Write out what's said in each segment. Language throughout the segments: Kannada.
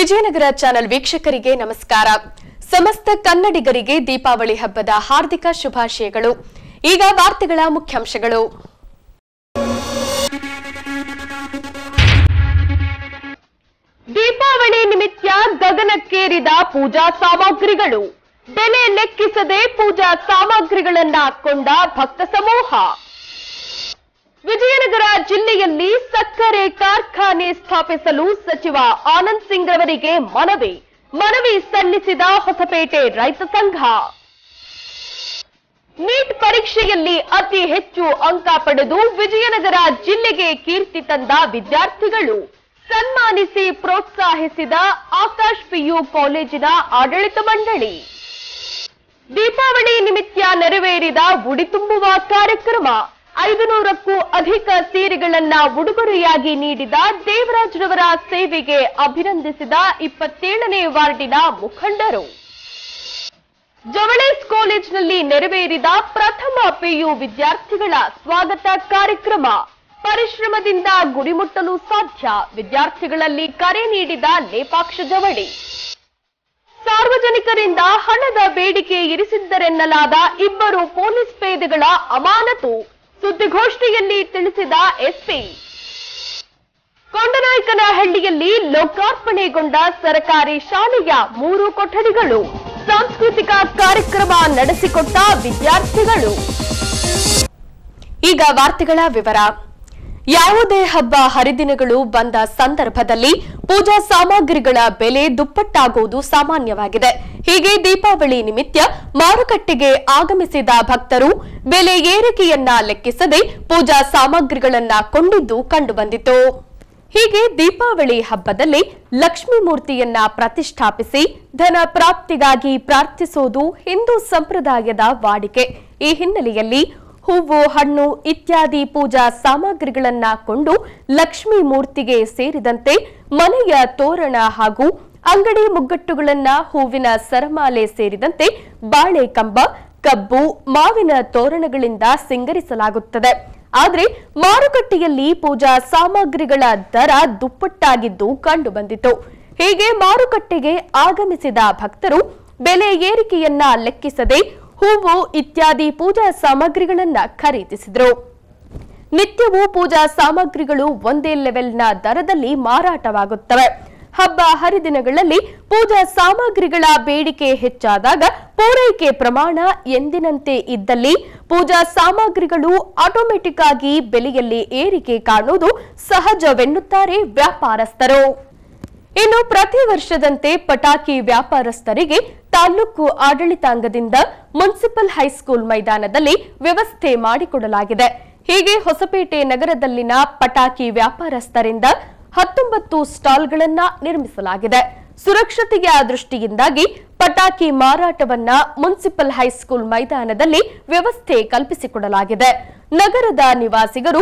ವಿಜಯನಗರ ಚಾನೆಲ್ ವೀಕ್ಷಕರಿಗೆ ನಮಸ್ಕಾರ ಸಮಸ್ತ ಕನ್ನಡಿಗರಿಗೆ ದೀಪಾವಳಿ ಹಬ್ಬದ ಹಾರ್ದಿಕ ಶುಭಾಶಯಗಳು ಈಗ ವಾರ್ತೆಗಳ ಮುಖ್ಯಾಂಶಗಳು ದೀಪಾವಳಿ ನಿಮಿತ್ತ ಗಗನಕ್ಕೇರಿದ ಪೂಜಾ ಸಾಮಗ್ರಿಗಳು ಬೆಲೆ ಲೆಕ್ಕಿಸದೆ ಪೂಜಾ ಸಾಮಗ್ರಿಗಳನ್ನ ಕೊಂಡ ಭಕ್ತ ಸಮೂಹ ವಿಜಯನಗರ ಜಿಲ್ಲೆಯಲ್ಲಿ ಸಕ್ಕರೆ ಕಾರ್ಖಾನೆ ಸ್ಥಾಪಿಸಲು ಸಚಿವ ಆನಂದ್ ಸಿಂಗ್ ರವರಿಗೆ ಮನವಿ ಮನವಿ ಸಲ್ಲಿಸಿದ ಹೊಸಪೇಟೆ ರೈತ ಸಂಘ ನೀಟ್ ಪರೀಕ್ಷೆಯಲ್ಲಿ ಅತಿ ಹೆಚ್ಚು ಅಂಕ ಪಡೆದು ವಿಜಯನಗರ ಜಿಲ್ಲೆಗೆ ಕೀರ್ತಿ ತಂದ ವಿದ್ಯಾರ್ಥಿಗಳು ಸನ್ಮಾನಿಸಿ ಪ್ರೋತ್ಸಾಹಿಸಿದ ಆಕಾಶ್ ಪಿಯು ಕಾಲೇಜಿನ ಆಡಳಿತ ಮಂಡಳಿ ದೀಪಾವಳಿ ನಿಮಿತ್ತ ನೆರವೇರಿದ ಉಡಿ ತುಂಬುವ ಕಾರ್ಯಕ್ರಮ ಐದು ನೂರಕ್ಕೂ ಅಧಿಕ ಸೀರೆಗಳನ್ನ ಉಡುಗೊರೆಯಾಗಿ ನೀಡಿದ ದೇವರಾಜ್ರವರ ಸೇವೆಗೆ ಅಭಿನಂದಿಸಿದ ಇಪ್ಪತ್ತೇಳನೇ ವಾರ್ಡಿನ ಮುಖಂಡರು ಜವಳೇಸ್ ಕಾಲೇಜಿನಲ್ಲಿ ನೆರವೇರಿದ ಪ್ರಥಮ ಪಿಯು ವಿದ್ಯಾರ್ಥಿಗಳ ಸ್ವಾಗತ ಕಾರ್ಯಕ್ರಮ ಪರಿಶ್ರಮದಿಂದ ಗುರಿ ಮುಟ್ಟಲು ಸಾಧ್ಯ ವಿದ್ಯಾರ್ಥಿಗಳಲ್ಲಿ ಕರೆ ನೀಡಿದ ಲೇಪಾಕ್ಷ ಜವಳಿ ಸಾರ್ವಜನಿಕರಿಂದ ಹಣದ ಬೇಡಿಕೆ ಇರಿಸಿದ್ದರೆನ್ನಲಾದ ಇಬ್ಬರು ಪೊಲೀಸ್ ಪೇದೆಗಳ ಅಮಾನತು ಸುದ್ದಿಗೋಷ್ಠಿಯಲ್ಲಿ ತಿಳಿಸಿದ ಎಸ್ಪಿ ಕೊಂಡನಾಯಕನಹಳ್ಳಿಯಲ್ಲಿ ಲೋಕಾರ್ಪಣೆಗೊಂಡ ಸರ್ಕಾರಿ ಶಾಲೆಯ ಮೂರು ಕೊಠಡಿಗಳು ಸಾಂಸ್ಕೃತಿಕ ಕಾರ್ಯಕ್ರಮ ನಡೆಸಿಕೊಟ್ಟ ವಿದ್ಯಾರ್ಥಿಗಳು ಈಗ ವಾರ್ತೆಗಳ ವಿವರ ಯಾವುದೇ ಹಬ್ಬ ಹರಿದಿನಗಳು ಬಂದ ಸಂದರ್ಭದಲ್ಲಿ ಪೂಜಾ ಸಾಮಗ್ರಿಗಳ ಬೆಲೆ ದುಪ್ಪಟ್ಟಾಗುವುದು ಸಾಮಾನ್ಯವಾಗಿದೆ ಹೀಗೆ ದೀಪಾವಳಿ ನಿಮಿತ್ತ ಮಾರುಕಟ್ಟೆಗೆ ಆಗಮಿಸಿದ ಭಕ್ತರು ಬೆಲೆ ಏರಿಕೆಯನ್ನ ಲೆಕ್ಕಿಸದೆ ಪೂಜಾ ಸಾಮಗ್ರಿಗಳನ್ನ ಕೊಂಡಿದ್ದು ಕಂಡುಬಂದಿತು ಹೀಗೆ ದೀಪಾವಳಿ ಹಬ್ಬದಲ್ಲಿ ಲಕ್ಷ್ಮೀ ಮೂರ್ತಿಯನ್ನ ಪ್ರತಿಷ್ಠಾಪಿಸಿ ಧನ ಪ್ರಾಪ್ತಿಗಾಗಿ ಪ್ರಾರ್ಥಿಸೋದು ಹಿಂದೂ ಸಂಪ್ರದಾಯದ ವಾಡಿಕೆ ಈ ಹಿನ್ನೆಲೆಯಲ್ಲಿ ಹೂವು ಹಣ್ಣು ಇತ್ಯಾದಿ ಪೂಜಾ ಸಾಮಗ್ರಿಗಳನ್ನ ಕೊಂಡು ಲಕ್ಷ್ಮೀ ಮೂರ್ತಿಗೆ ಸೇರಿದಂತೆ ಮನೆಯ ತೋರಣ ಹಾಗೂ ಅಂಗಡಿ ಮುಗ್ಗಟ್ಟುಗಳನ್ನ ಹೂವಿನ ಸರಮಾಲೆ ಸೇರಿದಂತೆ ಬಾಳೆ ಕಂಬ ಕಬ್ಬು ಮಾವಿನ ತೋರಣಗಳಿಂದ ಸಿಂಗರಿಸಲಾಗುತ್ತದೆ ಆದ್ರೆ ಮಾರುಕಟ್ಟೆಯಲ್ಲಿ ಪೂಜಾ ಸಾಮಗ್ರಿಗಳ ದರ ದುಪ್ಪಟ್ಟಾಗಿದ್ದು ಕಂಡುಬಂದಿತು ಹೀಗೆ ಮಾರುಕಟ್ಟೆಗೆ ಆಗಮಿಸಿದ ಭಕ್ತರು ಬೆಲೆ ಏರಿಕೆಯನ್ನ ಲೆಕ್ಕಿಸದೆ ಹೂವು ಇತ್ಯಾದಿ ಪೂಜಾ ಸಾಮಗ್ರಿಗಳನ್ನ ಖರೀದಿಸಿದರು ನಿತ್ಯವೂ ಪೂಜಾ ಸಾಮಗ್ರಿಗಳು ಒಂದೇ ಲೆವೆಲ್ನ ದರದಲ್ಲಿ ಮಾರಾಟವಾಗುತ್ತವೆ ಹಬ್ಬ ಹರಿದಿನಗಳಲ್ಲಿ ಪೂಜಾ ಸಾಮಗ್ರಿಗಳ ಬೇಡಿಕೆ ಹೆಚ್ಚಾದಾಗ ಪೂರೈಕೆ ಪ್ರಮಾಣ ಎಂದಿನಂತೆ ಇದ್ದಲ್ಲಿ ಪೂಜಾ ಸಾಮಗ್ರಿಗಳು ಆಟೋಮೆಟಿಕ್ ಆಗಿ ಬೆಲೆಯಲ್ಲಿ ಏರಿಕೆ ಕಾಣುವುದು ಸಹಜವೆನ್ನುತ್ತಾರೆ ವ್ಯಾಪಾರಸ್ಥರು ಇನ್ನು ಪ್ರತಿ ವರ್ಷದಂತೆ ಪಟಾಕಿ ವ್ಯಾಪಾರಸ್ಥರಿಗೆ ತಾಲೂಕು ಆಡಳಿತಾಂಗದಿಂದ ಮುನ್ಸಿಪಲ್ ಹೈಸ್ಕೂಲ್ ಮೈದಾನದಲ್ಲಿ ವ್ಯವಸ್ಥೆ ಮಾಡಿಕೊಡಲಾಗಿದೆ ಹೀಗೆ ಹೊಸಪೇಟೆ ನಗರದಲ್ಲಿನ ಪಟಾಕಿ ವ್ಯಾಪಾರಸ್ಥರಿಂದ ಹತ್ತೊಂಬತ್ತು ಸ್ಟಾಲ್ಗಳನ್ನ ನಿರ್ಮಿಸಲಾಗಿದೆ ಸುರಕ್ಷತೆಯ ದೃಷ್ಟಿಯಿಂದಾಗಿ ಪಟಾಕಿ ಮಾರಾಟವನ್ನ ಮುನ್ಸಿಪಲ್ ಹೈಸ್ಕೂಲ್ ಮೈದಾನದಲ್ಲಿ ವ್ಯವಸ್ಥೆ ಕಲ್ಪಿಸಿಕೊಡಲಾಗಿದೆ ನಗರದ ನಿವಾಸಿಗರು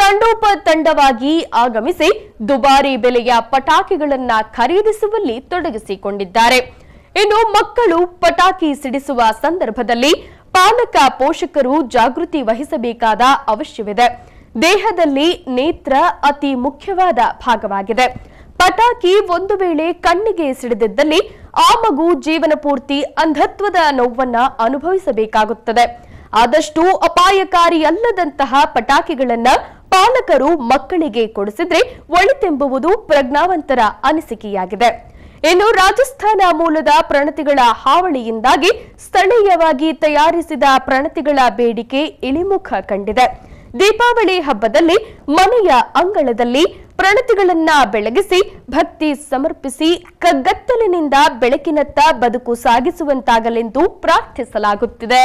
ತಂಡೋಪತಂಡವಾಗಿ ಆಗಮಿಸಿ ದುಬಾರಿ ಬೆಲೆಯ ಪಟಾಕಿಗಳನ್ನ ಖರೀದಿಸುವಲ್ಲಿ ತೊಡಗಿಸಿಕೊಂಡಿದ್ದಾರೆ ಇನ್ನು ಮಕ್ಕಳು ಪಟಾಕಿ ಸಿಡಿಸುವ ಸಂದರ್ಭದಲ್ಲಿ ಪಾಲಕ ಪೋಷಕರು ಜಾಗೃತಿ ವಹಿಸಬೇಕಾದ ಅವಶ್ಯವಿದೆ ದೇಹದಲ್ಲಿ ನೇತ್ರ ಅತಿ ಮುಖ್ಯವಾದ ಭಾಗವಾಗಿದೆ ಪಟಾಕಿ ಒಂದು ವೇಳೆ ಕಣ್ಣಿಗೆ ಸಿಡಿದಿದ್ದಲ್ಲಿ ಆ ಮಗು ಜೀವನ ಪೂರ್ತಿ ಅಂಧತ್ವದ ನೋವನ್ನ ಅನುಭವಿಸಬೇಕಾಗುತ್ತದೆ ಆದಷ್ಟು ಅಪಾಯಕಾರಿಯಲ್ಲದಂತಹ ಪಟಾಕಿಗಳನ್ನ ಪಾಲಕರು ಮಕ್ಕಳಿಗೆ ಕೊಡಿಸಿದ್ರೆ ಒಳಿತೆಂಬುವುದು ಪ್ರಜ್ಞಾವಂತರ ಅನಿಸಿಕೆಯಾಗಿದೆ ಇನ್ನು ರಾಜಸ್ಥಾನ ಮೂಲದ ಪ್ರಣತಿಗಳ ಹಾವಳಿಯಿಂದಾಗಿ ಸ್ಥಳೀಯವಾಗಿ ತಯಾರಿಸಿದ ಪ್ರಣತಿಗಳ ಬೇಡಿಕೆ ಇಳಿಮುಖ ಕಂಡಿದೆ ದೀಪಾವಳಿ ಹಬ್ಬದಲ್ಲಿ ಮನೆಯ ಅಂಗಳದಲ್ಲಿ ಪ್ರಣತಿಗಳನ್ನ ಬೆಳಗಿಸಿ ಭಕ್ತಿ ಸಮರ್ಪಿಸಿ ಕಗ್ಗತ್ತಲಿನಿಂದ ಬೆಳಕಿನತ್ತ ಬದುಕು ಸಾಗಿಸುವಂತಾಗಲೆಂದು ಪ್ರಾರ್ಥಿಸಲಾಗುತ್ತಿದೆ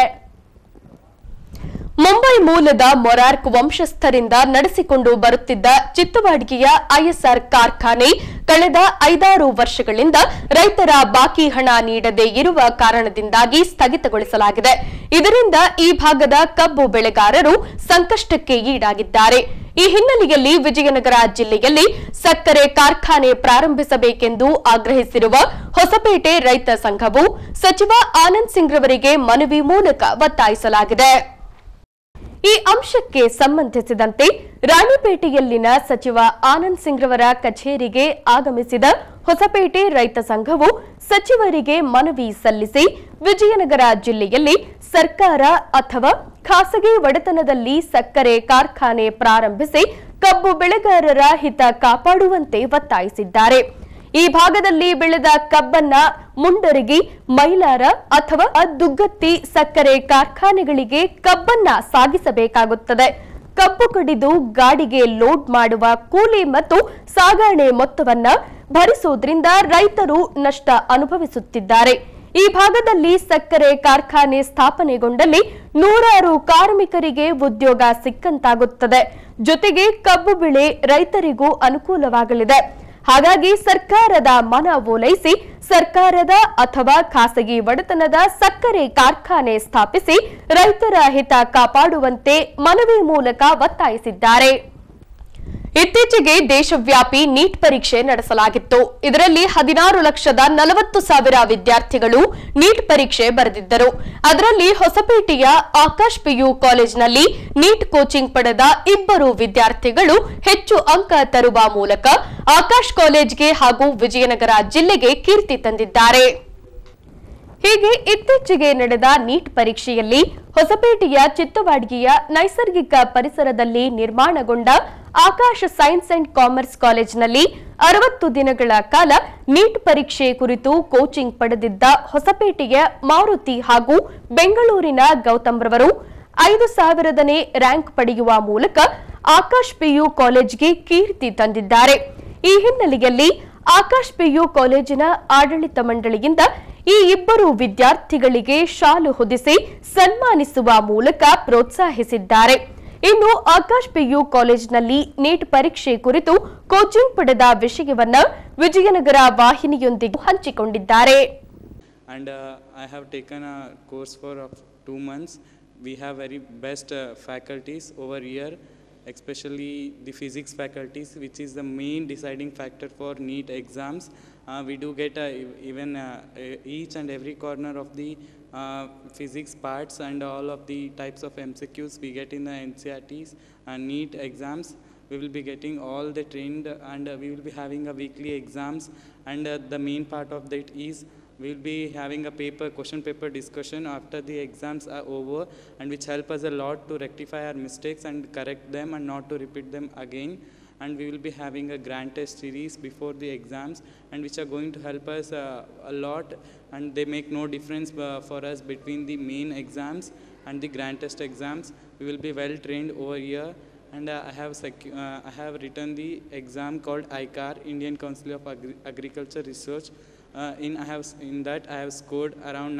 ಮುಂಬೈ ಮೂಲದ ಮೊರಾರ್ಕ್ ವಂಶಸ್ಥರಿಂದ ನಡೆಸಿಕೊಂಡು ಬರುತ್ತಿದ್ದ ಚಿತ್ತುವಾಡಿಗೆಯ ಐಎಸ್ಆರ್ ಕಾರ್ಖಾನೆ ಕಳೆದ ಐದಾರು ವರ್ಷಗಳಿಂದ ರೈತರ ಬಾಕಿ ಹಣ ನೀಡದೇ ಇರುವ ಕಾರಣದಿಂದಾಗಿ ಸ್ಥಗಿತಗೊಳಿಸಲಾಗಿದೆ ಇದರಿಂದ ಈ ಭಾಗದ ಕಬ್ಬು ಬೆಳೆಗಾರರು ಸಂಕಷ್ಟಕ್ಕೆ ಈಡಾಗಿದ್ದಾರೆ ಈ ಹಿನ್ನೆಲೆಯಲ್ಲಿ ವಿಜಯನಗರ ಜಿಲ್ಲೆಯಲ್ಲಿ ಸಕ್ಕರೆ ಕಾರ್ಖಾನೆ ಪ್ರಾರಂಭಿಸಬೇಕೆಂದು ಆಗ್ರಹಿಸಿರುವ ಹೊಸಪೇಟೆ ರೈತ ಸಂಘವು ಸಚಿವ ಆನಂದ್ ಸಿಂಗ್ ರವರಿಗೆ ಮನವಿ ಮೂಲಕ ಒತ್ತಾಯಿಸಲಾಗಿದೆ ಈ ಅಂಶಕ್ಕೆ ಸಂಬಂಧಿಸಿದಂತೆ ರಾಣಿಪೇಟೆಯಲ್ಲಿನ ಸಚಿವ ಆನಂದ್ ಸಿಂಗ್ ರವರ ಕಚೇರಿಗೆ ಆಗಮಿಸಿದ ಹೊಸಪೇಟೆ ರೈತ ಸಂಘವು ಸಚಿವರಿಗೆ ಮನವಿ ಸಲ್ಲಿಸಿ ವಿಜಯನಗರ ಜಿಲ್ಲೆಯಲ್ಲಿ ಸರ್ಕಾರ ಅಥವಾ ಖಾಸಗಿ ಒಡೆತನದಲ್ಲಿ ಸಕ್ಕರೆ ಕಾರ್ಖಾನೆ ಪ್ರಾರಂಭಿಸಿ ಕಬ್ಬು ಬೆಳೆಗಾರರ ಹಿತ ಕಾಪಾಡುವಂತೆ ಒತ್ತಾಯಿಸಿದ್ದಾರೆ ಈ ಭಾಗದಲ್ಲಿ ಬೆಳೆದ ಕಬ್ಬನ್ನ ಮುಂಡರಗಿ ಮೈಲಾರ ಅಥವಾ ದುಗ್ಗತ್ತಿ ಸಕ್ಕರೆ ಕಾರ್ಖಾನೆಗಳಿಗೆ ಕಬ್ಬನ್ನ ಸಾಗಿಸಬೇಕಾಗುತ್ತದೆ ಕಬ್ಬು ಕಡಿದು ಗಾಡಿಗೆ ಲೋಡ್ ಮಾಡುವ ಕೂಲಿ ಮತ್ತು ಸಾಗಣೆ ಮೊತ್ತವನ್ನ ಭರಿಸುವುದರಿಂದ ರೈತರು ನಷ್ಟ ಅನುಭವಿಸುತ್ತಿದ್ದಾರೆ ಈ ಭಾಗದಲ್ಲಿ ಸಕ್ಕರೆ ಕಾರ್ಖಾನೆ ಸ್ಥಾಪನೆಗೊಂಡಲ್ಲಿ ನೂರಾರು ಕಾರ್ಮಿಕರಿಗೆ ಉದ್ಯೋಗ ಸಿಕ್ಕಂತಾಗುತ್ತದೆ ಜೊತೆಗೆ ಕಬ್ಬು ಬೆಳೆ ರೈತರಿಗೂ ಅನುಕೂಲವಾಗಲಿದೆ ಹಾಗಾಗಿ ಸರ್ಕಾರದ ಮನ ಓಲೈಸಿ ಸರ್ಕಾರದ ಅಥವಾ ಖಾಸಗಿ ಒಡೆತನದ ಸಕ್ಕರೆ ಕಾರ್ಖಾನೆ ಸ್ಥಾಪಿಸಿ ರೈತರ ಹಿತ ಕಾಪಾಡುವಂತೆ ಮನವಿ ಮೂಲಕ ಒತ್ತಾಯಿಸಿದ್ದಾರೆ ಇತ್ತೀಚೆಗೆ ದೇಶವ್ಯಾಪಿ ನೀಟ್ ಪರೀಕ್ಷೆ ನಡೆಸಲಾಗಿತ್ತು ಇದರಲ್ಲಿ ಹದಿನಾರು ಲಕ್ಷದ ನಲವತ್ತು ಸಾವಿರ ವಿದ್ಯಾರ್ಥಿಗಳು ನೀಟ್ ಪರೀಕ್ಷೆ ಬರೆದಿದ್ದರು ಅದರಲ್ಲಿ ಹೊಸಪೇಟೆಯ ಆಕಾಶ್ ಪಿಯು ಕಾಲೇಜಿನಲ್ಲಿ ನೀಟ್ ಕೋಚಿಂಗ್ ಪಡೆದ ಇಬ್ಬರು ವಿದ್ಯಾರ್ಥಿಗಳು ಹೆಚ್ಚು ಅಂಕ ತರುವ ಮೂಲಕ ಆಕಾಶ್ ಕಾಲೇಜ್ಗೆ ಹಾಗೂ ವಿಜಯನಗರ ಜಿಲ್ಲೆಗೆ ಕೀರ್ತಿ ತಂದಿದ್ದಾರೆ ಹೀಗೆ ಇತ್ತೀಚೆಗೆ ನಡೆದ ನೀಟ್ ಪರೀಕ್ಷೆಯಲ್ಲಿ ಹೊಸಪೇಟೆಯ ಚಿತ್ತವಾಡ್ಗಿಯ ನೈಸರ್ಗಿಕ ಪರಿಸರದಲ್ಲಿ ನಿರ್ಮಾಣಗೊಂಡ ಆಕಾಶ ಸೈನ್ಸ್ ಅಂಡ್ ಕಾಮರ್ಸ್ ಕಾಲೇಜಿನಲ್ಲಿ ಅರವತ್ತು ದಿನಗಳ ಕಾಲ ನೀಟ್ ಪರೀಕ್ಷೆ ಕುರಿತು ಕೋಚಿಂಗ್ ಪಡೆದಿದ್ದ ಹೊಸಪೇಟೆಯ ಮಾರುತಿ ಹಾಗೂ ಬೆಂಗಳೂರಿನ ಗೌತಮ್ ರವರು ಐದು ಸಾವಿರದನೇ ರ್ಯಾಂಕ್ ಪಡೆಯುವ ಮೂಲಕ ಆಕಾಶ್ ಪಿಯು ಕಾಲೇಜ್ಗೆ ಕೀರ್ತಿ ತಂದಿದ್ದಾರೆ ಈ ಹಿನ್ನೆಲೆಯಲ್ಲಿ ಆಕಾಶ್ ಪಿಯು ಕಾಲೇಜಿನ ಆಡಳಿತ ಮಂಡಳಿಯಿಂದ ಈ ಇಬ್ಬರು ವಿದ್ಯಾರ್ಥಿಗಳಿಗೆ ಶಾಲು ಹೊದಿಸಿ ಸನ್ಮಾನಿಸುವ ಮೂಲಕ ಪ್ರೋತ್ಸಾಹಿಸಿದ್ದಾರೆ ಇನ್ನು ಆಕಾಶ್ ಪಿಯು ಕಾಲೇಜಿನಲ್ಲಿ ನೀಟ್ ಪರೀಕ್ಷೆ ಕುರಿತು ಕೋಚಿಂಗ್ ಪಡೆದ ವಿಷಯವನ್ನ ವಿಜಯನಗರ ವಾಹಿನಿಯೊಂದಿಗೆ ಹಂಚಿಕೊಂಡಿದ್ದಾರೆ and uh, I have taken a course for of two months. We have very best uh, faculties over here, especially the physics faculties, which is the main deciding factor for NEET exams. Uh, we do get uh, e- even uh, e- each and every corner of the uh, physics parts and all of the types of MCQs we get in the NCRTs and NEET exams we will be getting all the trained and uh, we will be having a weekly exams and uh, the main part of that is we will be having a paper question paper discussion after the exams are over and which help us a lot to rectify our mistakes and correct them and not to repeat them again and we will be having a grand test series before the exams and which are going to help us uh, a lot and they make no difference uh, for us between the main exams and the grand test exams we will be well trained over here and uh, I have secu- uh, I have written the exam called ICAR Indian Council of Agri- Agriculture Research. Uh, in I have s- in that I have scored around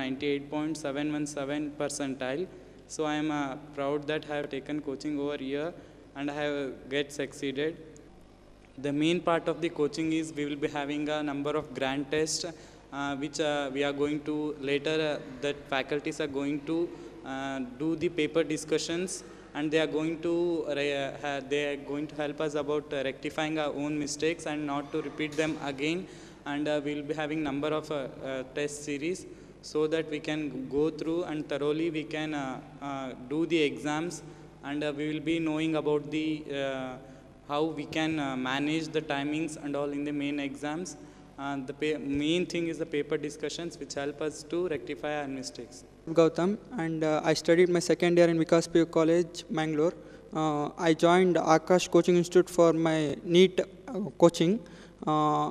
98.717 percentile. So I am uh, proud that I have taken coaching over here and I have get succeeded. The main part of the coaching is we will be having a number of grand tests, uh, which uh, we are going to later. Uh, that faculties are going to uh, do the paper discussions, and they are going to re- ha- they are going to help us about uh, rectifying our own mistakes and not to repeat them again. And uh, we will be having number of uh, uh, test series so that we can go through and thoroughly we can uh, uh, do the exams and uh, we will be knowing about the uh, how we can uh, manage the timings and all in the main exams. Uh, the pa- main thing is the paper discussions which help us to rectify our mistakes. Gautam and uh, I studied my second year in Vikas PU College, Mangalore. Uh, I joined Akash Coaching Institute for my NEET uh, coaching. Uh,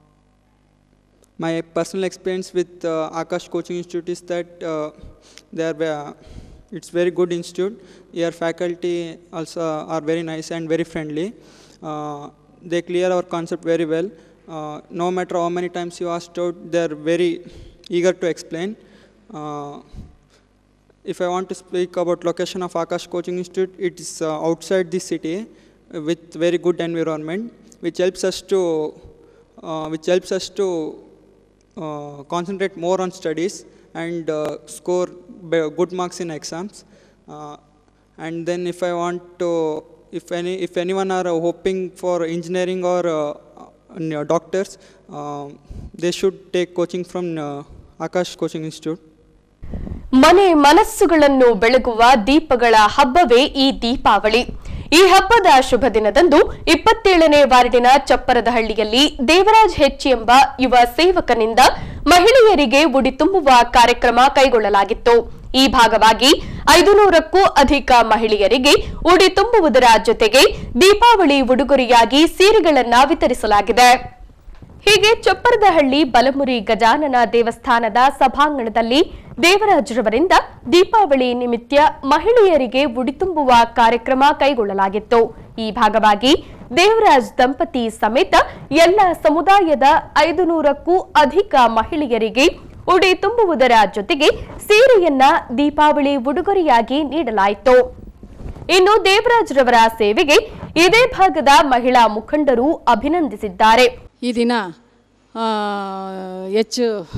my personal experience with uh, Akash Coaching Institute is that uh, they are, uh, it's very good institute. Your faculty also are very nice and very friendly. Uh, they clear our concept very well. Uh, no matter how many times you asked out, they are very eager to explain. Uh, if I want to speak about location of Akash Coaching Institute, it is uh, outside the city uh, with very good environment, which helps us to, uh, which helps us to uh, concentrate more on studies and uh, score be- good marks in exams. Uh, and then if I want to, if any, if anyone are uh, hoping for engineering or uh, uh, doctors, um they should take coaching from uh, Akash Coaching Institute. ಮನೆ ಮನಸ್ಸುಗಳನ್ನು ಬೆಳಗುವ ದೀಪಗಳ ಹಬ್ಬವೇ ಈ ದೀಪಾವಳಿ ಈ ಹಬ್ಬದ ಶುಭ ದಿನದಂದು ಇಪ್ಪತ್ತೇಳನೇ ವಾರ್ಡಿನ ಚಪ್ಪರದಹಳ್ಳಿಯಲ್ಲಿ ದೇವರಾಜ್ ಹೆಚ್ಚಿ ಎಂಬ ಯುವ ಸೇವಕನಿಂದ ಮಹಿಳೆಯರಿಗೆ ಉಡಿ ತುಂಬುವ ಕಾರ್ಯಕ್ರಮ ಕೈಗೊಳ್ಳಲಾಗಿತ್ತು ಈ ಭಾಗವಾಗಿ ಐದು ನೂರಕ್ಕೂ ಅಧಿಕ ಮಹಿಳೆಯರಿಗೆ ಉಡಿ ತುಂಬುವುದರ ಜೊತೆಗೆ ದೀಪಾವಳಿ ಉಡುಗೊರೆಯಾಗಿ ಸೀರೆಗಳನ್ನ ವಿತರಿಸಲಾಗಿದೆ ಹೀಗೆ ಚಪ್ಪರದಹಳ್ಳಿ ಬಲಮುರಿ ಗಜಾನನ ದೇವಸ್ಥಾನದ ಸಭಾಂಗಣದಲ್ಲಿ ದೇವರಾಜರವರಿಂದ ದೀಪಾವಳಿ ನಿಮಿತ್ತ ಮಹಿಳೆಯರಿಗೆ ಉಡಿ ತುಂಬುವ ಕಾರ್ಯಕ್ರಮ ಕೈಗೊಳ್ಳಲಾಗಿತ್ತು ಈ ಭಾಗವಾಗಿ ದೇವರಾಜ್ ದಂಪತಿ ಸಮೇತ ಎಲ್ಲ ಸಮುದಾಯದ ಐದು ನೂರಕ್ಕೂ ಅಧಿಕ ಮಹಿಳೆಯರಿಗೆ ಉಡಿ ತುಂಬುವುದರ ಜೊತೆಗೆ ಸೀರೆಯನ್ನ ದೀಪಾವಳಿ ಉಡುಗೊರೆಯಾಗಿ ನೀಡಲಾಯಿತು ಇನ್ನು ದೇವರಾಜ್ರವರ ಸೇವೆಗೆ ಇದೇ ಭಾಗದ ಮಹಿಳಾ ಮುಖಂಡರು ಅಭಿನಂದಿಸಿದ್ದಾರೆ ಈ ದಿನ ಆ, ಎಚ್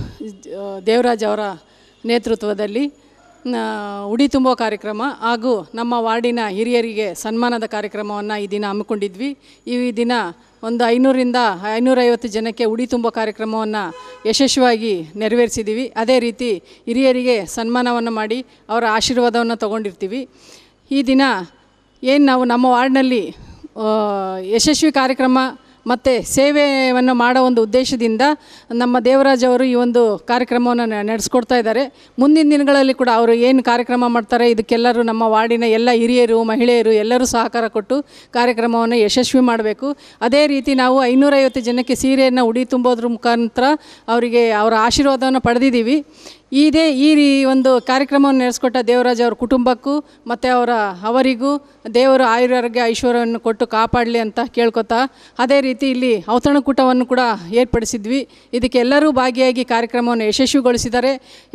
ದೇವರಾಜ್ ಅವರ ನೇತೃತ್ವದಲ್ಲಿ ನ- ಉಡಿ ತುಂಬೋ ಕಾರ್ಯಕ್ರಮ ಹಾಗೂ ನಮ್ಮ ವಾರ್ಡಿನ ಹಿರಿಯರಿಗೆ ಸನ್ಮಾನದ ಕಾರ್ಯಕ್ರಮವನ್ನು ಈ ದಿನ ಹಮ್ಮಿಕೊಂಡಿದ್ವಿ ಈ ದಿನ ಒಂದು ಐನೂರಿಂದ ಐನೂರೈವತ್ತು ಜನಕ್ಕೆ ಉಡಿ ತುಂಬೋ ಕಾರ್ಯಕ್ರಮವನ್ನು ಯಶಸ್ವಿಯಾಗಿ ನೆರವೇರಿಸಿದ್ದೀವಿ ಅದೇ ರೀತಿ ಹಿರಿಯರಿಗೆ ಸನ್ಮಾನವನ್ನು ಮಾಡಿ ಅವರ ಆಶೀರ್ವಾದವನ್ನು ತಗೊಂಡಿರ್ತೀವಿ ಈ ದಿನ ಏನು ನಾವು ನಮ್ಮ ವಾರ್ಡ್ನಲ್ಲಿ ಆ, ಯಶಸ್ವಿ ಕಾರ್ಯಕ್ರಮ ಮತ್ತು ಸೇವೆಯನ್ನು ಮಾಡೋ ಒಂದು ಉದ್ದೇಶದಿಂದ ನಮ್ಮ ದೇವರಾಜ್ ಅವರು ಈ ಒಂದು ಕಾರ್ಯಕ್ರಮವನ್ನು ನ- ನಡೆಸ್ಕೊಡ್ತಾ ಇದ್ದಾರೆ ಮುಂದಿನ ದಿನಗಳಲ್ಲಿ ಕೂಡ ಅವರು ಏನು ಕಾರ್ಯಕ್ರಮ ಮಾಡ್ತಾರೆ ಇದಕ್ಕೆಲ್ಲರೂ ನಮ್ಮ ವಾರ್ಡಿನ ಎಲ್ಲ ಹಿರಿಯರು ಮಹಿಳೆಯರು ಎಲ್ಲರೂ ಸಹಕಾರ ಕೊಟ್ಟು ಕಾರ್ಯಕ್ರಮವನ್ನು ಯಶಸ್ವಿ ಮಾಡಬೇಕು ಅದೇ ರೀತಿ ನಾವು ಐನೂರೈವತ್ತು ಜನಕ್ಕೆ ಸೀರೆಯನ್ನು ಉಡಿ ತುಂಬೋದ್ರ ಮುಖಾಂತರ ಅವರಿಗೆ ಅವರ ಆಶೀರ್ವಾದವನ್ನು ಪಡೆದಿದ್ದೀವಿ ಇದೇ ಈ ರೀ ಒಂದು ಕಾರ್ಯಕ್ರಮವನ್ನು ನಡೆಸ್ಕೊಟ್ಟ ದೇವರಾಜ್ ಅವ್ರ ಕುಟುಂಬಕ್ಕೂ ಮತ್ತು ಅವರ ಅವರಿಗೂ ದೇವರು ಆಯುರಾರೋಗ್ಯ ಐಶ್ವರ್ಯವನ್ನು ಕೊಟ್ಟು ಕಾಪಾಡಲಿ ಅಂತ ಕೇಳ್ಕೊತಾ ಅದೇ ರೀತಿ ಇಲ್ಲಿ ಔತಣಕೂಟವನ್ನು ಕೂಡ ಏರ್ಪಡಿಸಿದ್ವಿ ಇದಕ್ಕೆ ಎಲ್ಲರೂ ಭಾಗಿಯಾಗಿ ಕಾರ್ಯಕ್ರಮವನ್ನು ಯಶಸ್ವಿಗೊಳಿಸಿದ್ದಾರೆ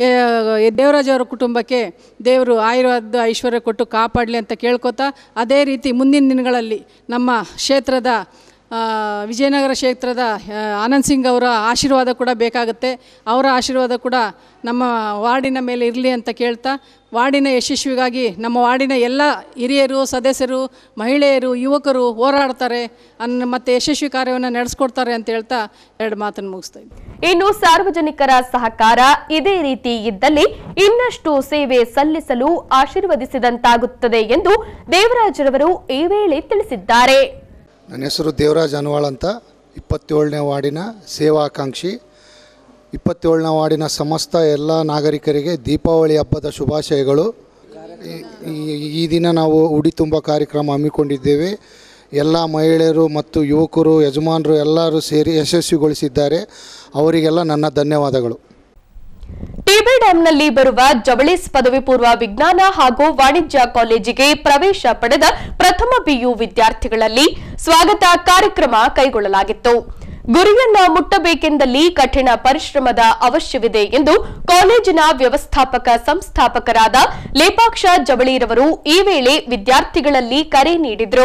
ಏ, ದೇವರಾಜ್ ಅವರ ಕುಟುಂಬಕ್ಕೆ ದೇವರು ಆಯುರ್ವಾದ ಐಶ್ವರ್ಯ ಕೊಟ್ಟು ಕಾಪಾಡಲಿ ಅಂತ ಕೇಳ್ಕೊತಾ ಅದೇ ರೀತಿ ಮುಂದಿನ ದಿನಗಳಲ್ಲಿ ನಮ್ಮ ಕ್ಷೇತ್ರದ ಆ, ವಿಜಯನಗರ ಕ್ಷೇತ್ರದ ಆ, ಆನಂದ್ ಸಿಂಗ್ ಅವರ ಆಶೀರ್ವಾದ ಕೂಡ ಬೇಕಾಗುತ್ತೆ ಅವರ ಆಶೀರ್ವಾದ ಕೂಡ ನಮ್ಮ ವಾರ್ಡಿನ ಮೇಲೆ ಇರಲಿ ಅಂತ ಕೇಳ್ತಾ ವಾರ್ಡಿನ ಯಶಸ್ವಿಗಾಗಿ ನಮ್ಮ ವಾರ್ಡಿನ ಎಲ್ಲ ಹಿರಿಯರು ಸದಸ್ಯರು ಮಹಿಳೆಯರು ಯುವಕರು ಹೋರಾಡ್ತಾರೆ ಅನ್ನ ಮತ್ತು ಯಶಸ್ವಿ ಕಾರ್ಯವನ್ನು ನಡೆಸ್ಕೊಡ್ತಾರೆ ಅಂತ ಹೇಳ್ತಾ ಎರಡು ಮಾತನ್ನು ಮುಗಿಸ್ತಾ ಇದ್ದೀನಿ ಇನ್ನು ಸಾರ್ವಜನಿಕರ ಸಹಕಾರ ಇದೇ ರೀತಿ ಇದ್ದಲ್ಲಿ ಇನ್ನಷ್ಟು ಸೇವೆ ಸಲ್ಲಿಸಲು ಆಶೀರ್ವದಿಸಿದಂತಾಗುತ್ತದೆ ಎಂದು ದೇವರಾಜರವರು ಈ ವೇಳೆ ತಿಳಿಸಿದ್ದಾರೆ ನನ್ನ ಹೆಸರು ದೇವರಾಜ್ ಅನ್ವಾಳ್ ಅಂತ ಇಪ್ಪತ್ತೇಳನೇ ವಾರ್ಡಿನ ಸೇವಾಕಾಂಕ್ಷಿ ಇಪ್ಪತ್ತೇಳನೇ ವಾರ್ಡಿನ ಸಮಸ್ತ ಎಲ್ಲ ನಾಗರಿಕರಿಗೆ ದೀಪಾವಳಿ ಹಬ್ಬದ ಶುಭಾಶಯಗಳು ಈ- ಈ- ಈ ದಿನ ನಾವು ಉಡಿ ತುಂಬ ಕಾರ್ಯಕ್ರಮ ಹಮ್ಮಿಕೊಂಡಿದ್ದೇವೆ ಎಲ್ಲ ಮಹಿಳೆಯರು ಮತ್ತು ಯುವಕರು ಯಜಮಾನರು ಎಲ್ಲರೂ ಸೇರಿ ಯಶಸ್ವಿಗೊಳಿಸಿದ್ದಾರೆ ಅವರಿಗೆಲ್ಲ ನನ್ನ ಧನ್ಯವಾದಗಳು ಟಿಬಿ ಡ್ಯಾಂನಲ್ಲಿ ಬರುವ ಜವಳಿಸ್ ಪದವಿ ಪೂರ್ವ ವಿಜ್ಞಾನ ಹಾಗೂ ವಾಣಿಜ್ಯ ಕಾಲೇಜಿಗೆ ಪ್ರವೇಶ ಪಡೆದ ಪ್ರಥಮ ಪಿಯು ವಿದ್ಯಾರ್ಥಿಗಳಲ್ಲಿ ಸ್ವಾಗತ ಕಾರ್ಯಕ್ರಮ ಕೈಗೊಳ್ಳಲಾಗಿತ್ತು ಗುರಿಯನ್ನ ಮುಟ್ಟಬೇಕೆಂದಲ್ಲಿ ಕಠಿಣ ಪರಿಶ್ರಮದ ಅವಶ್ಯವಿದೆ ಎಂದು ಕಾಲೇಜಿನ ವ್ಯವಸ್ಥಾಪಕ ಸಂಸ್ಥಾಪಕರಾದ ಲೇಪಾಕ್ಷ ಜವಳಿರವರು ಈ ವೇಳೆ ವಿದ್ಯಾರ್ಥಿಗಳಲ್ಲಿ ಕರೆ ನೀಡಿದರು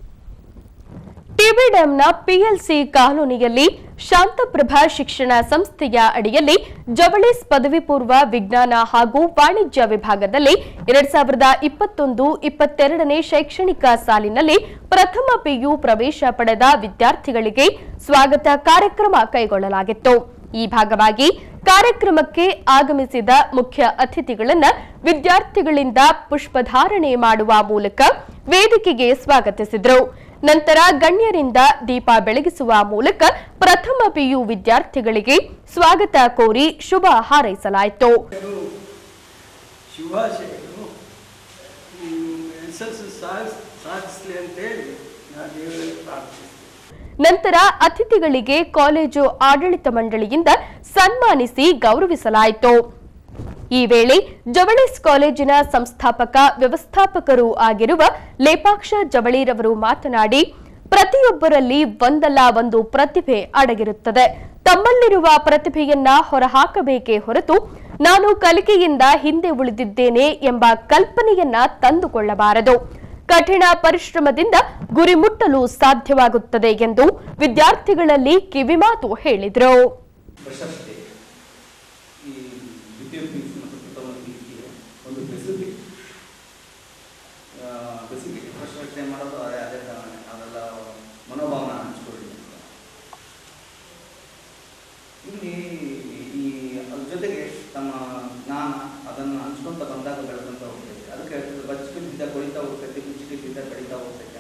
ಟಿಬಿ ಡ್ಯಾಂನ ಪಿಎಲ್ಸಿ ಕಾಲೋನಿಯಲ್ಲಿ ಶಾಂತಪ್ರಭಾ ಶಿಕ್ಷಣ ಸಂಸ್ಥೆಯ ಅಡಿಯಲ್ಲಿ ಜವಳಿಸ್ ಪದವಿ ಪೂರ್ವ ವಿಜ್ಞಾನ ಹಾಗೂ ವಾಣಿಜ್ಯ ವಿಭಾಗದಲ್ಲಿ ಎರಡ್ ಸಾವಿರದ ಇಪ್ಪತ್ತೊಂದು ಇಪ್ಪತ್ತೆರಡನೇ ಶೈಕ್ಷಣಿಕ ಸಾಲಿನಲ್ಲಿ ಪ್ರಥಮ ಪಿಯು ಪ್ರವೇಶ ಪಡೆದ ವಿದ್ಯಾರ್ಥಿಗಳಿಗೆ ಸ್ವಾಗತ ಕಾರ್ಯಕ್ರಮ ಕೈಗೊಳ್ಳಲಾಗಿತ್ತು ಈ ಭಾಗವಾಗಿ ಕಾರ್ಯಕ್ರಮಕ್ಕೆ ಆಗಮಿಸಿದ ಮುಖ್ಯ ಅತಿಥಿಗಳನ್ನ ವಿದ್ಯಾರ್ಥಿಗಳಿಂದ ಪುಷ್ಪಧಾರಣೆ ಮಾಡುವ ಮೂಲಕ ವೇದಿಕೆಗೆ ಸ್ವಾಗತಿಸಿದರು ನಂತರ ಗಣ್ಯರಿಂದ ದೀಪ ಬೆಳಗಿಸುವ ಮೂಲಕ ಪ್ರಥಮ ಪಿಯು ವಿದ್ಯಾರ್ಥಿಗಳಿಗೆ ಸ್ವಾಗತ ಕೋರಿ ಶುಭ ಹಾರೈಸಲಾಯಿತು ಶುಭಾಶಯಗಳು ಯಶಸ್ಸು ಸಾಧಿಸ್ ಸಾಧಿಸಲಿ ಅಂತೇಳಿ ನಾನು ದೇವರಲ್ಲಿ ಪ್ರಾರ್ಥಿಸ್ತೇನೆ ನಂತರ ಅತಿಥಿಗಳಿಗೆ ಕಾಲೇಜು ಆಡಳಿತ ಮಂಡಳಿಯಿಂದ ಸನ್ಮಾನಿಸಿ ಗೌರವಿಸಲಾಯಿತು ಈ ವೇಳೆ ಜವಳಿಸ್ ಕಾಲೇಜಿನ ಸಂಸ್ಥಾಪಕ ವ್ಯವಸ್ಥಾಪಕರೂ ಆಗಿರುವ ಲೇಪಾಕ್ಷ ಜವಳಿರವರು ಮಾತನಾಡಿ ಪ್ರತಿಯೊಬ್ಬರಲ್ಲಿ ಒಂದಲ್ಲ ಒಂದು ಪ್ರತಿಭೆ ಅಡಗಿರುತ್ತದೆ ತಮ್ಮಲ್ಲಿರುವ ಪ್ರತಿಭೆಯನ್ನ ಹೊರಹಾಕಬೇಕೇ ಹೊರತು ನಾನು ಕಲಿಕೆಯಿಂದ ಹಿಂದೆ ಉಳಿದಿದ್ದೇನೆ ಎಂಬ ಕಲ್ಪನೆಯನ್ನ ತಂದುಕೊಳ್ಳಬಾರದು ಕಠಿಣ ಪರಿಶ್ರಮದಿಂದ ಗುರಿ ಮುಟ್ಟಲು ಸಾಧ್ಯವಾಗುತ್ತದೆ ಎಂದು ವಿದ್ಯಾರ್ಥಿಗಳಲ್ಲಿ ಕಿವಿಮಾತು ಹೇಳಿದರು ಪ್ರಶಸ್ತಿ ಈ ದ್ವಿತೀಯ ಪಿ ಯು ಮತ್ತು ಪ್ರಥಮ ಪಿ ಯು ಒಂದು ಬೆಸುಗೆ ಬೆಸುಗೆ ಪ್ರಶಸ್ತಿ ಮಾಡೋದು ಅದೇ ಅದೇ ಕಾರಣ ಅದೆಲ್ಲ ಮನೋಭಾವನ ಹಂಚ್ಕೊಳ್ಳಿ ಅಂತ. ಇಲ್ಲಿ ಈ ಅದ್ರ ಜೊತೆಗೆ ತಮ್ಮ ಜ್ಞಾನ ಅದನ್ನು ಹಂಚ್ಕೊಂತ ಬಂದಾಗ ಬೆಳೆದಂತ ಹೋಗ್ತೈತೆ ಅದಕ್ಕೆ ಬಚ್ಚಿಕೆ ಬಿದ್ದ ಕೊಳಿತಾ ಹೋಗ್ತೈತೆ ಕುಚ್ಚಿಕೆ ಬಿದ್ದ ಕಡಿತಾ ಹೋಗ್ತೈತೆ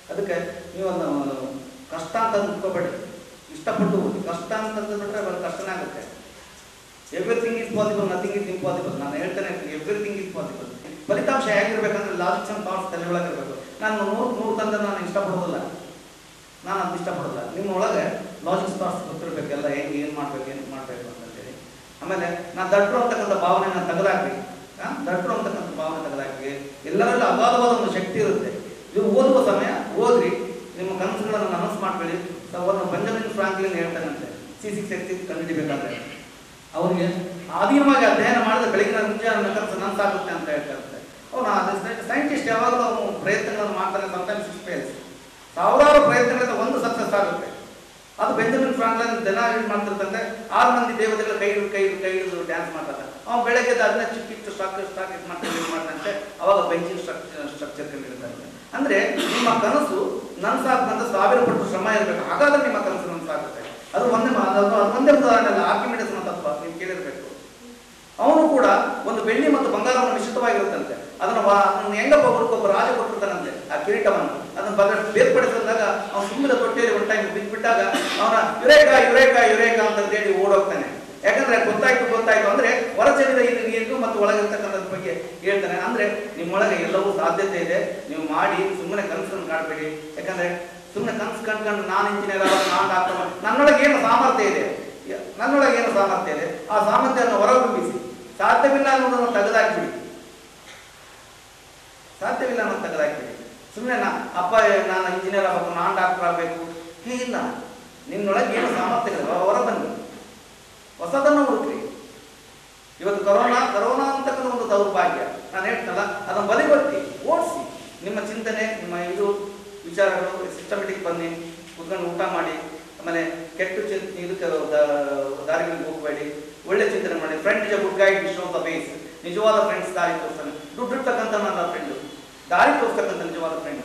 ಅದಕ್ಕೆ ನೀವು ಒಂದು ಕಷ್ಟ ಅಂತ ಅಂದ್ಕೋಬೇಡಿ ಇಷ್ಟಪಟ್ಟು ಓದಿ ಕಷ್ಟ ಅಂತಂದ್ರೆ ಅದು ಕಷ್ಟನೇ ಆಗುತ್ತೆ everything is possible nothing is impossible ನಾನು ಹೇಳ್ತೇನೆ ಎವ್ರಿಥಿಂಗ್ ಇಸ್ ಪಾಸಿಬಲ್ ಫಲಿತಾಂಶ ಹೇಗಿರ್ಬೇಕಂದ್ರೆ ಲಾಜಿಕ್ಸ್ ಅಂಡ್ ಥಾಟ್ಸ್ ತಲೆ ಒಳಗಿರ್ಬೇಕು ನಾನು ನೂರು ನೂರು ತಂದ್ರೆ ನಾನು ಇಷ್ಟಪಡೋದಿಲ್ಲ ನಾನು ಅದು ಇಷ್ಟಪಡೋಲ್ಲ ನಿಮ್ಮ ಒಳಗೆ ಲಾಜಿಕ್ಸ್ ಥಾಟ್ಸ್ ಗೊತ್ತಿರಬೇಕು ಎಲ್ಲ ಹೆಂಗೆ ಏನು ಮಾಡ್ಬೇಕು ಏನು ಮಾಡಬೇಕು ಅಂತೇಳಿ ಆಮೇಲೆ ನಾನು ದಡ್ರು ಅಂತಕ್ಕಂಥ ಭಾವನೆನ ತೆಗೆದಾಕ್ರಿ ಆ, ದಡ್ರು ಅಂತಕ್ಕಂಥ ಭಾವನೆ ತೆಗೆದಾಕ್ರಿ ಎಲ್ಲರಲ್ಲೂ ಅಗಾಧವಾದ ಒಂದು ಶಕ್ತಿ ಇರುತ್ತೆ ನೀವು ಓದುವ ಸಮಯ ಓದ್ರಿ ನಿಮ್ಮ ಕನಸುಗಳನ್ನು ನನಸು ಮಾಡ್ಕೊಳ್ಳಿ ಅವನು ಬೆಂಜಮಿನ್ ಫ್ರಾಂಕ್ಲಿನ್ ಹೇಳ್ತಾನಂತೆ ಸಿ ಸಿಕ್ಸ್ ಎಕ್ಸ್ ಕಂಡುಹಿಡಿಬೇಕಾದ್ರೆ ಅವನಿಗೆ ಅಧೀನವಾಗಿ ಅಧ್ಯಯನ ಮಾಡಿದ್ರೆ ಬೆಳಗಿನ ಮುಂಜಾನೆ ನನ್ನ ಕನಸು ನನ್ಸಾಗುತ್ತೆ ಅಂತ ಹೇಳ್ತಾರೆ ಅವನು ಸೈಂಟಿಸ್ಟ್ ಯಾವಾಗಲೂ ಅವನು ಪ್ರಯತ್ನಗಳನ್ನು ಮಾಡ್ತಾನೆ ಸಮಟೈಮ್ಸ್ ಫೇಲ್ಸ್ ಸಾವಿರಾರು ಪ್ರಯತ್ನಗಳಿಂದ ಒಂದು ಸಕ್ಸಸ್ ಆಗುತ್ತೆ ಅದು ಬೆಂಜಮಿನ್ ಫ್ರಾಂಕ್ಲಿನ್ ದಿನ ಏನು ಮಾಡ್ತಿರ್ತಂತೆ ಆರು ಮಂದಿ ದೇವತೆಗಳ ಕೈ ಹಿಡಿದು ಕೈ ಹಿಡಿದು ಕೈ ಹಿಡಿದು ಡ್ಯಾನ್ಸ್ ಮಾಡ್ತಾರೆ ಅವ್ನು ಬೆಳಗ್ಗೆ ಎದ್ದು ಅದನ್ನ ಚಿಕ್ಕಿಟ್ಟು ಸ್ಟಾಕ್ ಸ್ಟಾಕ್ ಇದು ಮಾಡ್ಕೊಂಡು ಇದು ಮಾಡ್ದಂತೆ ಅವಾಗ ಬೆಂಚಿನ ಸ್ಟ್ರಕ್ಚರ್ ಸ್ಟ್ರಕ್ಚರ್ ಕಂಡಿಡ್ತಾರೆ ಅಂದ್ರೆ ನಿಮ್ಮ ಕನಸು ನನ್ಸಾಕಂತ ಸಾವಿರ ಪಟ್ಟು ಶ್ರಮ ಇರಬೇಕು ಹಾಗಾದ್ರೆ ನಿಮ್ಮ ಕನಸು ನನ್ಸಾಗುತ್ತೆ ಅದು ಒಂದೇ ಮಾ- ಅದು ಅದು ಒಂದೇ ಉದಾಹರಣೆ ಅಲ್ಲ ಆರ್ಕಿಮಿಡಿಸ್ ಅನ್ನೋ ತತ್ವ ನೀವು ಕೇಳಿರ್ಬೇಕು ಅವನು ಕೂಡ ಒಂದು ಬೆಳ್ಳಿ ಮತ್ತು ಬಂಗಾರವನ್ನು ಮಿಶ್ರಿತವಾಗಿರುತ್ತಂತೆ ಅದನ್ನು ವಾ- ಅದನ್ನು ಹೆಂಗಪ್ಪ ಒಬ್ಬರಿಗೊಬ್ಬ ರಾಜ ಕೊಟ್ಟಿರ್ತಾನಂತೆ ಆ ಕಿರೀಟವನ್ನು ಅದನ್ನು ಬದ ಬೇರ್ಪಡಿಸಿದಾಗ ಅವನು ತುಂಬಿದ ತೊಟ್ಟೆಯಲ್ಲಿ ಒಂದು ಟೈಮ್ ಬಿಟ್ಬಿಟ್ಟಾಗ ಅವನ ಯುರೇಕ ಯುರೇಕ ಯುರೇಕ ಅಂತ ಹೇಳಿ ಓಡೋಗ್ತಾನೆ ಯಾಕಂದ್ರೆ ಗೊತ್ತಾಯ್ತು ಗೊತ್ತಾಯ್ತು ಅಂದ್ರೆ ಹೊರಚರಿದ ಇದು ನೀರು ಮತ್ತು ಒಳಗಿರ್ತಕ್ಕಂಥದ್ರ ಬಗ್ಗೆ ಹೇಳ್ತಾನೆ ಅಂದ್ರೆ ನಿಮ್ಮೊಳಗೆ ಎಲ್ಲವೂ ಸಾಧ್ಯತೆ ಇದೆ ನೀವು ಮಾಡಿ ಸುಮ್ಮನೆ ಕನಸನ್ನು ಕಾಡಬೇಡಿ ಯಾಕಂದ್ರೆ ಸುಮ್ಮನೆ ಕನಸು ಕಂಡ್ಕೊಂಡು ನಾನು ಇಂಜಿನಿಯರ್ ಆಗೋದು ನಾನು ಡಾಕ್ಟರ್ ನನ್ನೊಳಗೆ ಏನು ಸಾಮರ್ಥ್ಯ ಇದೆ ಯ- ನನ್ನೊಳಗೆ ಏನು ಸಾಮರ್ಥ್ಯ ಇದೆ ಆ ಸಾಮರ್ಥ್ಯವನ್ನು ಹೊರಗುಂಬಿಸಿ ಸಾಧ್ಯವಿಲ್ಲ ಅನ್ನೋದನ್ನು ತೆಗೆದಾಕ್ಬಿಡಿ ಸಾಧ್ಯವಿಲ್ಲ ಅನ್ನೋದು ತೆಗೆದಾಕ್ಬಿಡಿ ಸುಮ್ಮನೆ ನಾ ಅಪ್ಪ ನಾನು ಇಂಜಿನಿಯರ್ ಆಗಬೇಕು ನಾನು ಡಾಕ್ಟರ್ ಆಗಬೇಕು ಹೇ ಇಲ್ಲ ನಿನ್ನೊಳಗೆ ಏನು ಸಾಮರ್ಥ್ಯ ಇದೆ ಹೊರ ಬನ್ನಿ ಹೊಸದನ್ನು ಹುಡುಕ್ರಿ ಇವತ್ತು ಕರೋನಾ ಕರೋನಾ ಅಂತಕ್ಕಂಥ ಒಂದು ದೌರ್ಭಾಗ್ಯ ನಾನು ಹೇಳ್ತಲ್ಲ ಅದನ್ನು ಬದಿಗೊತ್ತಿ ಓಡಿಸಿ ನಿಮ್ಮ ಚಿಂತನೆ ನಿಮ್ಮ ಇದು ವಿಚಾರಗಳು ಸಿಸ್ಟಮೆಟಿಕ್ ಬನ್ನಿ ಕುತ್ಕೊಂಡು ಊಟ ಮಾಡಿ ಆಮೇಲೆ ಕೆಟ್ಟ ಚಿಂತ ಇದಕ್ಕೆ ದ- ದಾರಿಗಳಿಗೆ ಹೋಗಬೇಡಿ ಒಳ್ಳೆ ಚಿಂತನೆ ಮಾಡಿ friend is good guide show the base ನಿಜವಾದ ಫ್ರೆಂಡ್ಸ್ ದಾರಿ ತೋರಿಸ್ತಾನೆ ದುಡ್ಡು ಇರ್ತಕ್ಕಂಥ ನನ್ನ ಫ್ರೆಂಡು ದಾರಿ ತೋರಿಸ್ತಕ್ಕಂಥ ನಿಜವಾದ ಫ್ರೆಂಡ್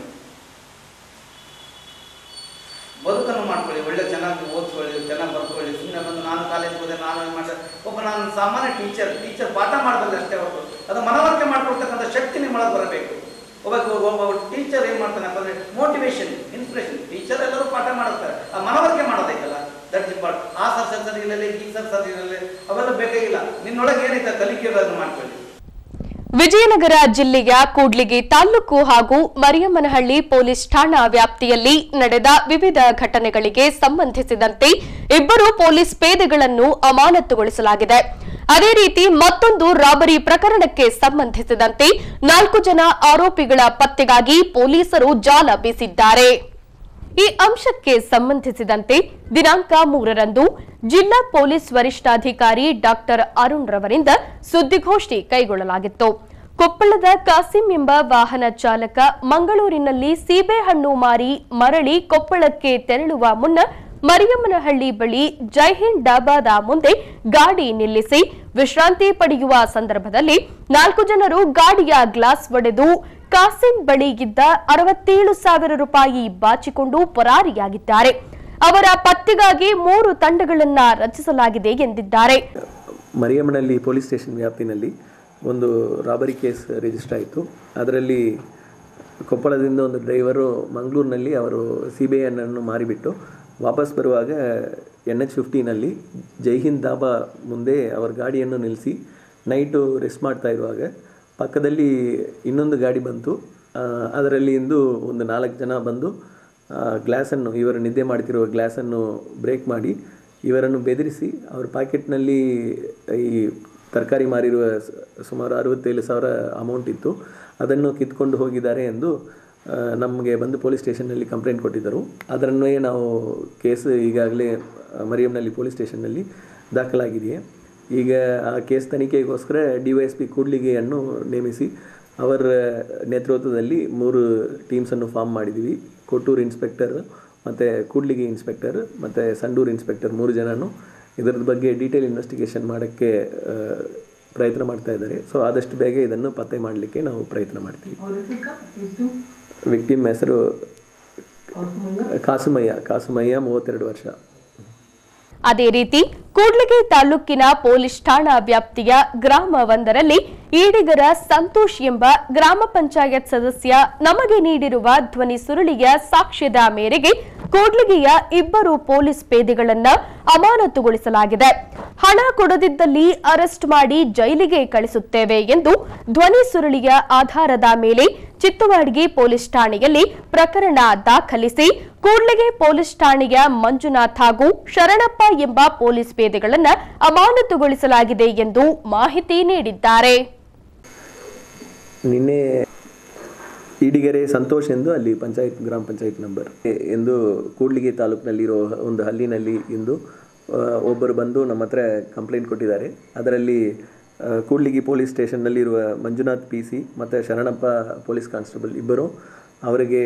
ಬದುಕನ್ನು ಮಾಡ್ಕೊಳ್ಳಿ ಒಳ್ಳೆ ಚೆನ್ನಾಗಿ ಓದ್ಕೊಳ್ಳಿ ಚೆನ್ನಾಗಿ ಬರ್ಕೊಳ್ಳಿ ಸುಮ್ಮನೆ ಬಂದು ನಾನು ಕಾಲೇಜ್ ಹೋದೆ ನಾನು ಏನು ಮಾಡಿದೆ ಒಬ್ಬ ನಾನು ಸಾಮಾನ್ಯ ಟೀಚರ್ ಟೀಚರ್ ಪಾಠ ಮಾಡಬಲ್ಲ ಅಷ್ಟೇ ಹೊರತು ಅದು ಮನವರಿಕೆ ಮಾಡ್ಕೊಳ್ತಕ್ಕಂಥ ಶಕ್ತಿ ನಿಮ್ಮೊಳಗೆ ಬರಬೇಕು ಒಬ್ಬ ಒಬ್ಬ ಟೀಚರ್ ಏನು ಮಾಡ್ತಾನಪ್ಪ ಅಂದ್ರೆ ಮೋಟಿವೇಶನ್ ಇನ್ಸ್ಪಿರೇಷನ್ ಟೀಚರ್ ಎಲ್ಲರೂ ಪಾಠ ಮಾಡುತ್ತಾರೆ ಆ ಮನವರಿಕೆ ಮಾಡೋದೈತಲ್ಲ ದಟ್ ಇಂಪಾರ್ಟ್ ಆ ಸರ್ ಸರಿ ಇರಲಿ ಈ ಸರ್ ಸರಿ ಇರಲಿ ಅವೆಲ್ಲ ಬೇಕಾಗಿಲ್ಲ ನಿನ್ನೊಳಗೆ ಏನೈತೆ ಕಲಿಕೆ ಇರೋದನ್ನ ಮಾಡ್ಕೊಳ್ಳಿ ವಿಜಯನಗರ ಜಿಲ್ಲೆಯ ಕೂಡ್ಲಿಗಿ ತಾಲೂಕು ಹಾಗೂ ಮರಿಯಮ್ಮನಹಳ್ಳಿ ಪೊಲೀಸ್ ಠಾಣಾ ವ್ಯಾಪ್ತಿಯಲ್ಲಿ ನಡೆದ ವಿವಿಧ ಘಟನೆಗಳಿಗೆ ಸಂಬಂಧಿಸಿದಂತೆ ಇಬ್ಬರು ಪೊಲೀಸ್ ಪೇದೆಗಳನ್ನು ಅಮಾನತುಗೊಳಿಸಲಾಗಿದೆ ಅದೇ ರೀತಿ ಮತ್ತೊಂದು ರಾಬರಿ ಪ್ರಕರಣಕ್ಕೆ ಸಂಬಂಧಿಸಿದಂತೆ ನಾಲ್ಕು ಜನ ಆರೋಪಿಗಳ ಪತ್ತೆಗಾಗಿ ಪೊಲೀಸರು ಜಾಲ ಬೀಸಿದ್ದಾರೆ ಈ ಅಂಶಕ್ಕೆ ಸಂಬಂಧಿಸಿದಂತೆ ದಿನಾಂಕ ಮೂರರಂದು ಜಿಲ್ಲಾ ಪೊಲೀಸ್ ವರಿಷ್ಠಾಧಿಕಾರಿ ಡಾಕ್ಟರ್ ಅರುಣ್ ರವರಿಂದ ಸುದ್ದಿಗೋಷ್ಠಿ ಕೈಗೊಳ್ಳಲಾಗಿತ್ತು ಕೊಪ್ಪಳದ ಕಾಸಿಂ ಎಂಬ ವಾಹನ ಚಾಲಕ ಮಂಗಳೂರಿನಲ್ಲಿ ಸೀಬೆಹಣ್ಣು ಮಾರಿ ಮರಳಿ ಕೊಪ್ಪಳಕ್ಕೆ ತೆರಳುವ ಮುನ್ನ ಮರಿಯಮ್ಮನಹಳ್ಳಿ ಬಳಿ ಜೈಹಿಂದ್ ಡಾಬಾದ ಮುಂದೆ ಗಾಡಿ ನಿಲ್ಲಿಸಿ ವಿಶ್ರಾಂತಿ ಪಡೆಯುವ ಸಂದರ್ಭದಲ್ಲಿ ನಾಲ್ಕು ಜನರು ಗಾಡಿಯ ಗ್ಲಾಸ್ ಒಡೆದು ಕಾಸಿಂ ಬಳಿ ಇದ್ದ ಅರವತ್ತೇಳು ಸಾವಿರ ರೂಪಾಯಿ ಬಾಚಿಕೊಂಡು ಪರಾರಿಯಾಗಿದ್ದಾರೆ ಅವರ ಪತ್ತೆಗಾಗಿ ಮೂರು ತಂಡಗಳನ್ನ ರಚಿಸಲಾಗಿದೆ ಎಂದಿದ್ದಾರೆ ಮರಿಯಮ್ಮನಹಳ್ಳಿ ಪೊಲೀಸ್ ಸ್ಟೇಷನ್ ವ್ಯಾಪ್ತಿನಲ್ಲಿ ಒಂದು ರಾಬರಿ ಕೇಸ್ ರಿಜಿಸ್ಟರ್ ಆಯಿತು ಅದರಲ್ಲಿ ಕೊಪ್ಪಳದಿಂದ ಒಂದು ಡ್ರೈವರು ಮಂಗಳೂರಿನಲ್ಲಿ ಅವರು ಸಿ ಬಿ ಐನನ್ನು ಮಾರಿಬಿಟ್ಟು ವಾಪಸ್ ಬರುವಾಗ ಎನ್ ಎಚ್ ಫಿಫ್ಟೀನಲ್ಲಿ ಜೈಹಿಂದ್ ಧಾಬಾ ಮುಂದೆ ಅವರ ಗಾಡಿಯನ್ನು ನಿಲ್ಲಿಸಿ ನೈಟು ರೆಸ್ಟ್ ಮಾಡ್ತಾ ಇರುವಾಗ ಪಕ್ಕದಲ್ಲಿ ಇನ್ನೊಂದು ಗಾಡಿ ಬಂತು ಆ, ಅದರಲ್ಲಿ ಇಂದು ಒಂದು ನಾಲ್ಕು ಜನ ಬಂದು ಆ, ಗ್ಲಾಸನ್ನು ಇವರು ನಿದ್ದೆ ಮಾಡ್ತಿರುವ ಗ್ಲಾಸನ್ನು ಬ್ರೇಕ್ ಮಾಡಿ ಇವರನ್ನು ಬೆದರಿಸಿ ಅವರ ಪಾಕೆಟ್ನಲ್ಲಿ ಈ ತರಕಾರಿ ಮಾರಿರುವ ಸ- ಸುಮಾರು ಅರವತ್ತೇಳು ಸಾವಿರ ಅಮೌಂಟ್ ಇತ್ತು ಅದನ್ನು ಕಿತ್ಕೊಂಡು ಹೋಗಿದ್ದಾರೆ ಎಂದು ಆ, ನಮಗೆ ಬಂದು ಪೊಲೀಸ್ ಸ್ಟೇಷನ್ನಲ್ಲಿ ಕಂಪ್ಲೇಂಟ್ ಕೊಟ್ಟಿದ್ದರು ಅದರನ್ವಯ ನಾವು ಕೇಸ್ ಈಗಾಗಲೇ ಮರಿಯಮ್ನಲ್ಲಿ ಪೊಲೀಸ್ ಸ್ಟೇಷನ್ನಲ್ಲಿ ದಾಖಲಾಗಿದೆಯೇ ಈಗ ಆ ಕೇಸ್ ತನಿಖೆಗೋಸ್ಕರ ಡಿ ವೈ ಎಸ್ ಪಿ ಕೂಡ್ಲಿಗೆಯನ್ನು ನೇಮಿಸಿ ಅವರ ನೇತೃತ್ವದಲ್ಲಿ ಮೂರು ಟೀಮ್ಸನ್ನು ಫಾರ್ಮ್ ಮಾಡಿದ್ದೀವಿ ಕೊಟ್ಟೂರು ಇನ್ಸ್ಪೆಕ್ಟರ್ ಮತ್ತು ಕೂಡ್ಲಿಗಿ ಇನ್ಸ್ಪೆಕ್ಟರ್ ಮತ್ತು ಸಂಡೂರು ಇನ್ಸ್ಪೆಕ್ಟರ್ ಮೂರು ಜನನು ಇದರ ಬಗ್ಗೆ ಡೀಟೇಲ್ ಇನ್ವೆಸ್ಟಿಗೇಷನ್ ಮಾಡೋಕ್ಕೆ ಆ, ಪ್ರಯತ್ನ ಮಾಡ್ತಾ ಇದ್ದಾರೆ ಸೊ ಆದಷ್ಟು ಬೇಗ ಇದನ್ನು ಪತ್ತೆ ಮಾಡಲಿಕ್ಕೆ ನಾವು ಪ್ರಯತ್ನ ಮಾಡ್ತೀವಿ ವಿಕ್ಟಿಮ್ ಹೆಸರು ಕಾಸುಮಯ್ಯ ಕಾಸುಮಯ್ಯ ಮೂವತ್ತೆರಡು ವರ್ಷ ಅದೇ ರೀತಿ ಕೂಡ್ಲಿಗಿ ತಾಲೂಕಿನ ಪೊಲೀಸ್ ಠಾಣಾ ವ್ಯಾಪ್ತಿಯ ಗ್ರಾಮವೊಂದರಲ್ಲಿ ಈಡಿಗರ ಸಂತೋಷ್ ಎಂಬ ಗ್ರಾಮ ಪಂಚಾಯತ್ ಸದಸ್ಯ ನಮಗೆ ನೀಡಿರುವ ಧ್ವನಿ ಸುರುಳಿಯ ಸಾಕ್ಷ್ಯದ ಮೇರೆಗೆ ಕೂಡ್ಲಿಗಿಯ ಇಬ್ಬರು ಪೊಲೀಸ್ ಪೇದೆಗಳನ್ನ ಅಮಾನತುಗೊಳಿಸಲಾಗಿದೆ ಹಣ ಕೊಡದಿದ್ದಲ್ಲಿ ಅರೆಸ್ಟ್ ಮಾಡಿ ಜೈಲಿಗೆ ಕಳಿಸುತ್ತೇವೆ ಎಂದು ಧ್ವನಿ ಸುರುಳಿಯ ಆಧಾರದ ಮೇಲೆ ಚಿತ್ತವಾಡ್ಗಿ ಪೊಲೀಸ್ ಠಾಣೆಯಲ್ಲಿ ಪ್ರಕರಣ ದಾಖಲಿಸಿ ಕೂಡ್ಲಿಗೆ ಪೊಲೀಸ್ ಠಾಣೆಯ ಮಂಜುನಾಥ್ ಹಾಗೂ ಶರಣಪ್ಪ ಎಂಬ ಪೊಲೀಸ್ ಪೇದೆಗಳನ್ನ ಅಮಾನತುಗೊಳಿಸಲಾಗಿದೆ ಎಂದು ಮಾಹಿತಿ ನೀಡಿದ್ದಾರೆ ನಿನ್ನೆ ಈಡಿಗೆರೆ ಸಂತೋಷ್ ಎಂದು ಅಲ್ಲಿ ಪಂಚಾಯತ್ ಗ್ರಾಮ ಪಂಚಾಯತ್ ನಂಬರ್ ಎ- ಎಂದು ಕೂಡ್ಲಿಗಿ ತಾಲೂಕಿನಲ್ಲಿರೋ ಒಂದು ಹಳ್ಳಿನಲ್ಲಿ ಇಂದು ಆ, ಒಬ್ಬರು ಬಂದು ನಮ್ಮ ಹತ್ರ ಕಂಪ್ಲೇಂಟ್ ಕೊಟ್ಟಿದ್ದಾರೆ ಅದರಲ್ಲಿ ಆ, ಕೂಡ್ಲಿಗಿ ಪೊಲೀಸ್ ಸ್ಟೇಷನ್ನಲ್ಲಿರುವ ಮಂಜುನಾಥ್ ಪಿ ಸಿ ಮತ್ತು ಶರಣಪ್ಪ ಪೊಲೀಸ್ ಕಾನ್ಸ್ಟೇಬಲ್ ಇಬ್ಬರು ಅವರಿಗೆ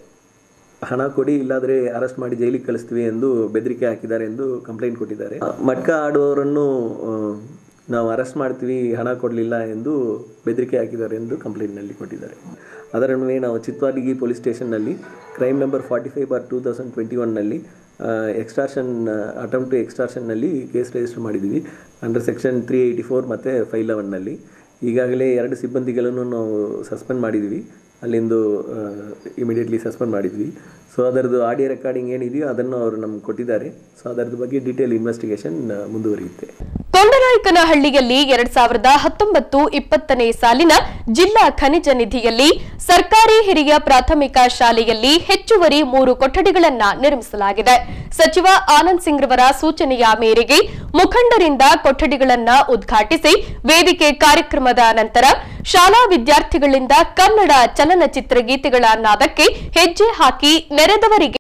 ಹಣ ಕೊಡಿ ಇಲ್ಲಾದರೆ ಅರೆಸ್ಟ್ ಮಾಡಿ ಜೈಲಿಗೆ ಕಳಿಸ್ತೀವಿ ಎಂದು ಬೆದರಿಕೆ ಹಾಕಿದ್ದಾರೆ ಎಂದು ಕಂಪ್ಲೇಂಟ್ ಕೊಟ್ಟಿದ್ದಾರೆ ಆ, ಮಟ್ಕ ಆಡುವವರನ್ನು ಆ, ನಾವು ಅರೆಸ್ಟ್ ಮಾಡ್ತೀವಿ ಹಣ ಕೊಡಲಿಲ್ಲ ಎಂದು ಬೆದರಿಕೆ ಹಾಕಿದ್ದಾರೆ ಎಂದು ಕಂಪ್ಲೇಂಟ್ನಲ್ಲಿ ಕೊಟ್ಟಿದ್ದಾರೆ ಅದರನ್ವೇ ನಾವು ಚಿತ್ವಾಲಿಗಿ ಪೊಲೀಸ್ ಸ್ಟೇಷನ್ನಲ್ಲಿ crime number forty five bar two thousand twenty ಒನ್ನಲ್ಲಿ ಎಕ್ಸ್ಟಾರ್ಷನ್ ಅಟೆಂಪ್ಟ್ ಟು ಎಕ್ಸ್ಟಾರ್ಷನ್ನಲ್ಲಿ ಕೇಸ್ ರಿಜಿಸ್ಟರ್ ಮಾಡಿದ್ದೀವಿ under section three eighty four ಮತ್ತು ಫೈವ್ ಲೆವೆನ್ನಲ್ಲಿ ಈಗಾಗಲೇ ಎರಡು ಸಿಬ್ಬಂದಿಗಳನ್ನು ನಾವು ಸಸ್ಪೆಂಡ್ ಮಾಡಿದ್ವಿ ಅಲ್ಲಿಂದು ಇಮಿಡಿಯೇಟ್ಲಿ ಸಸ್ಪೆಂಡ್ ಮಾಡಿದ್ವಿ ಸೊ ಅದರದ್ದು ಆಡಿಯೋ ರೆಕಾರ್ಡಿಂಗ್ ಏನಿದೆಯೋ ಅದನ್ನು ಅವರು ನಮ್ಗೆ ಕೊಟ್ಟಿದ್ದಾರೆ ಸೊ ಅದರದ್ದು ಬಗ್ಗೆ ಡೀಟೇಲ್ ಇನ್ವೆಸ್ಟಿಗೇಷನ್ ಮುಂದುವರಿಯುತ್ತೆ ತೊಂಡನಾಯಕನಹಳ್ಳಿಯಲ್ಲಿ ಎರಡ್ ಸಾವಿರದ ಹತ್ತೊಂಬತ್ತು ಇಪ್ಪತ್ತನೇ ಸಾಲಿನ ಜಿಲ್ಲಾ ಖನಿಜ ನಿಧಿಯಲ್ಲಿ ಸರ್ಕಾರಿ ಹಿರಿಯ ಪ್ರಾಥಮಿಕ ಶಾಲೆಯಲ್ಲಿ ಹೆಚ್ಚುವರಿ ಮೂರು ಕೊಠಡಿಗಳನ್ನ ನಿರ್ಮಿಸಲಾಗಿದೆ ಸಚಿವ ಆನಂದ್ ಸಿಂಗ್ ರವರ ಸೂಚನೆಯ ಮೇರೆಗೆ ಮುಖಂಡರಿಂದ ಕೊಠಡಿಗಳನ್ನ ಉದ್ಘಾಟಿಸಿ ವೇದಿಕೆ ಕಾರ್ಯಕ್ರಮದ ನಂತರ ಶಾಲಾ ವಿದ್ಯಾರ್ಥಿಗಳಿಂದ ಕನ್ನಡ ಚಲನಚಿತ್ರ ಗೀತೆಗಳ ನಾದಕ್ಕೆ ಹೆಜ್ಜೆ ಹಾಕಿ ನೆರೆದವರಿಗೆ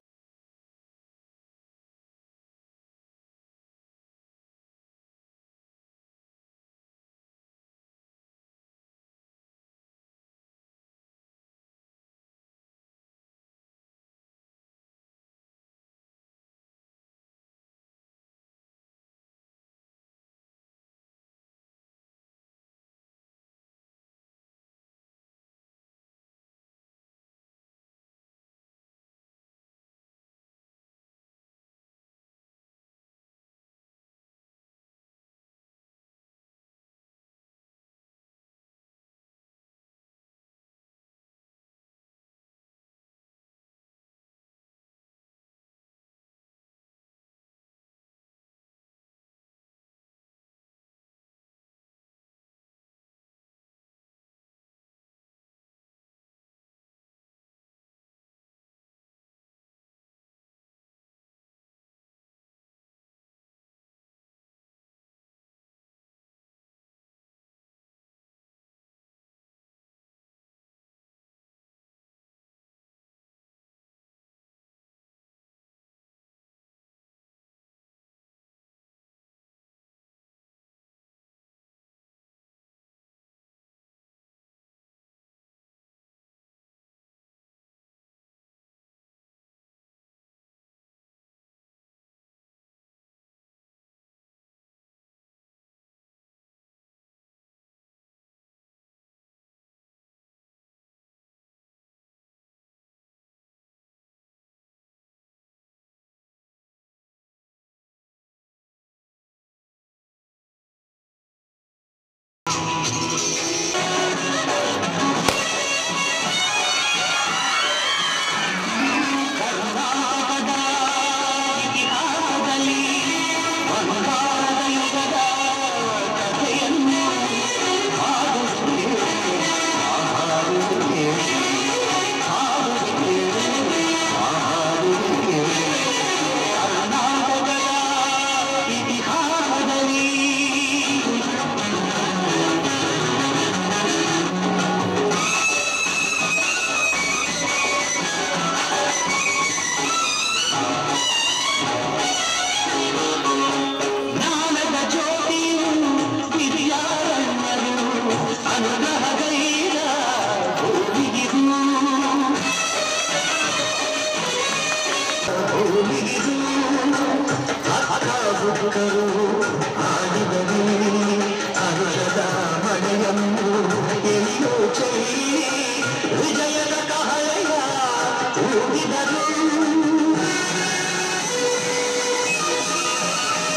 ವಿಜಯದ ಕಹಳೆಯ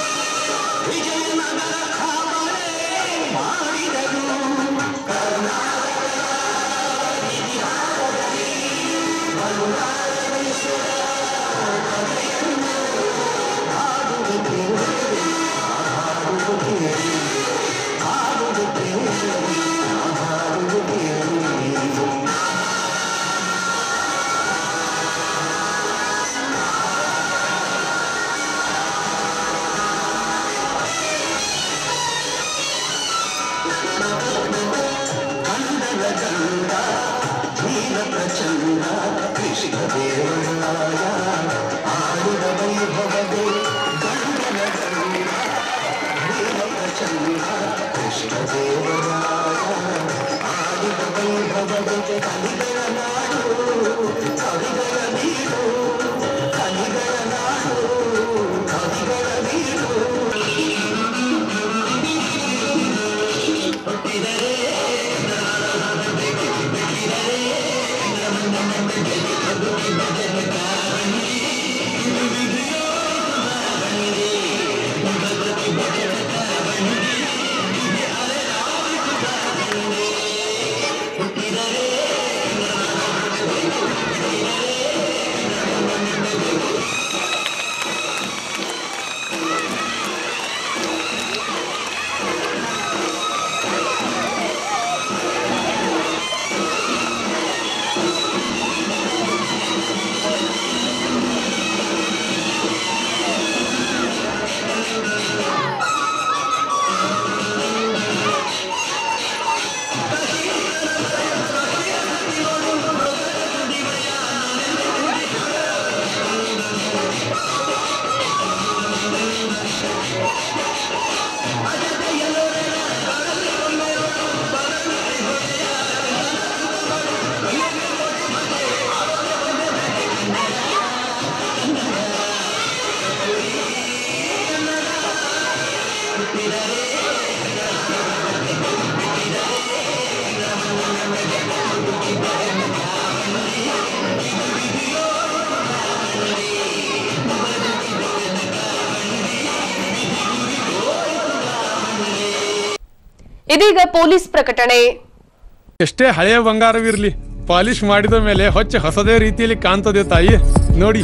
ಇದೀಗ ಪೊಲೀಸ್ ಪ್ರಕಟಣೆ ಎಷ್ಟೇ ಹಳೆಯ ಬಂಗಾರವಿರ್ಲಿ ಪಾಲಿಶ್ ಮಾಡಿದ ಮೇಲೆ ಹೊಚ್ಚ ಹೊಸದೇ ರೀತಿಯಲ್ಲಿ ಕಾಣ್ತದೆ ತಾಯಿ ನೋಡಿ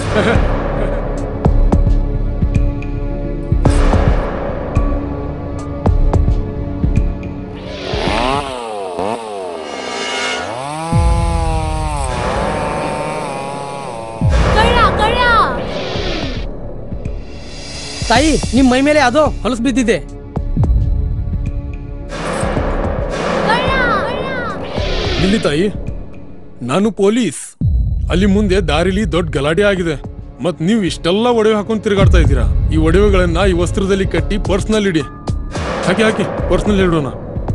ತಾಯಿ ನಿಮ್ ಮೈ ಮೇಲೆ ಅದೋ ಹೊಲಸು ಬಿದ್ದಿದೆ ಇಲ್ಲಿ ತಾಯಿ ನಾನು ಪೊಲೀಸ್ ಅಲ್ಲಿ ಮುಂದೆ ದಾರಿಲಿ ದೊಡ್ಡ ಗಲಾಟೆ ಆಗಿದೆ ಮತ್ ನೀವು ಇಷ್ಟೆಲ್ಲ ಒಡವೆ ಹಾಕೊಂಡು ತಿರುಗಾಡ್ತಾ ಇದ್ದೀರಾ ಈ ಒಡವೆಗಳನ್ನ ಈ ವಸ್ತ್ರದಲ್ಲಿ ಕಟ್ಟಿ ಪರ್ಸ್ನಲ್ಲಿ ಇಡಿ ಹಾಕಿ ಹಾಕಿ ಪರ್ಸ್ನಲ್ಲಿ ಇಡೋಣ